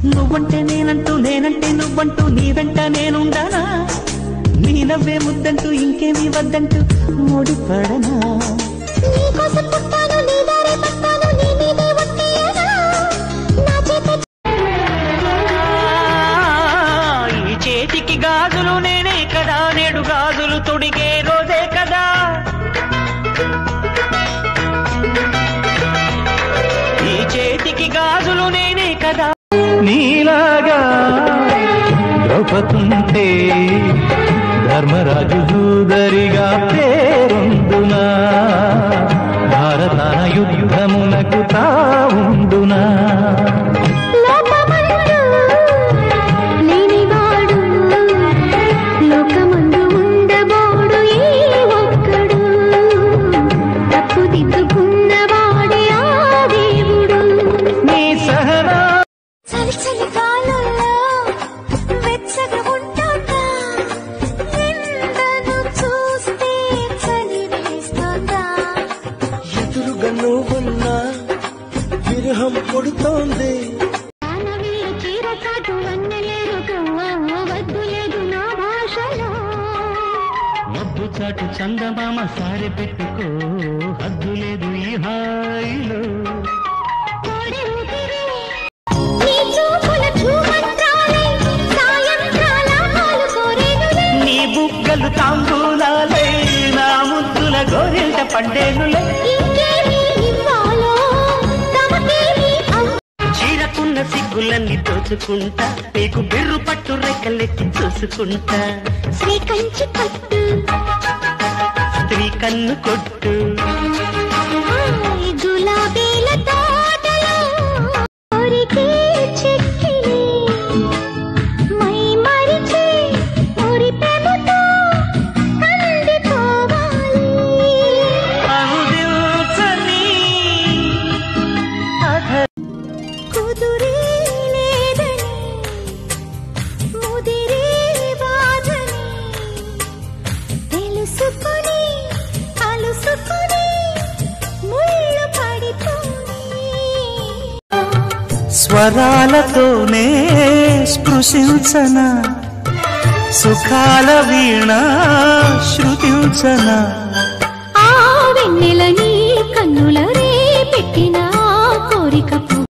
నువ్వంటే నేనంటూ నేనంటే నువ్వంటూ నీ వెంట నేనుండానా నీ నవ్వే ముద్దంటూ ఇంకేమీ వద్దంటూ ముడిపడనా నీకోసం పుట్టాను నీ దారే పట్టాను నీ మీదే ఒట్టేయనా నా చేత ఈ చేతికి గాజులు నేనే కదా నేడు గాజులు తొడిగే రోజే కదా ఈ చేతికి గాజులు నేనే కదా నీలాగా ద్రౌపదుంటే ధర్మరాజు దూదరిగా పేరొందునా భారతాన యుద్ధమునకు తావుండునా లోకమందు లేనివాడు లోకమందు ఉండబోడు ఏ ఒక్కడు తప్పు దిద్దుకున్నవాడే ఆ దేవుడు నీ సహనా చలి చలి కాలంలో వెచ్చగా ఉంటాడా ఎండను చూస్తే చలి వేస్తుందా ఎదురుగా నువ్వున్నా విరహం కొడుతోంది మానవీయ చీర చాటు వన్నెలేరు కవ్వ వద్దు లేదు నా భాషలో మబ్బు చాటు చందమామ సారి పెట్టుకో హద్దు లేదు ఈ హాయిలో కోడి ఊపిరి నీ చూపుల చూమంత్రాలే సాయంత్రాల పాలు కోరేనులే నీ బుగ్గలు తాంబూలాలే నా ముద్దుల గోరింట పండేనులే ఇంకేమీ ఇవ్వాలో తమకేమీ అవ్ చీరకున్న సిగ్గులన్నీ దోచుకుంటా నీకు బిర్రు పట్టు రెక్కలెత్తి చూసుకుంటా శ్రీ కంచి పట్టు స్త్రీ కన్ను కొట్టు హాయ్ గులాబీల తోటలో కోరికే చెక్కిలి మై మరిచే మురిపెముతో కందిపోవాలి అనుదించని అధ కుదురే లేదని ముదిరే బాధని తెలుసుకొని అలుసుకొని ముళ్ళు పడిపోయి స్వరాలతోనే స్పృశించన సుఖాల వీణ శృతించన ఆ వెన్నెల నీ కన్నుల రే పెట్టిన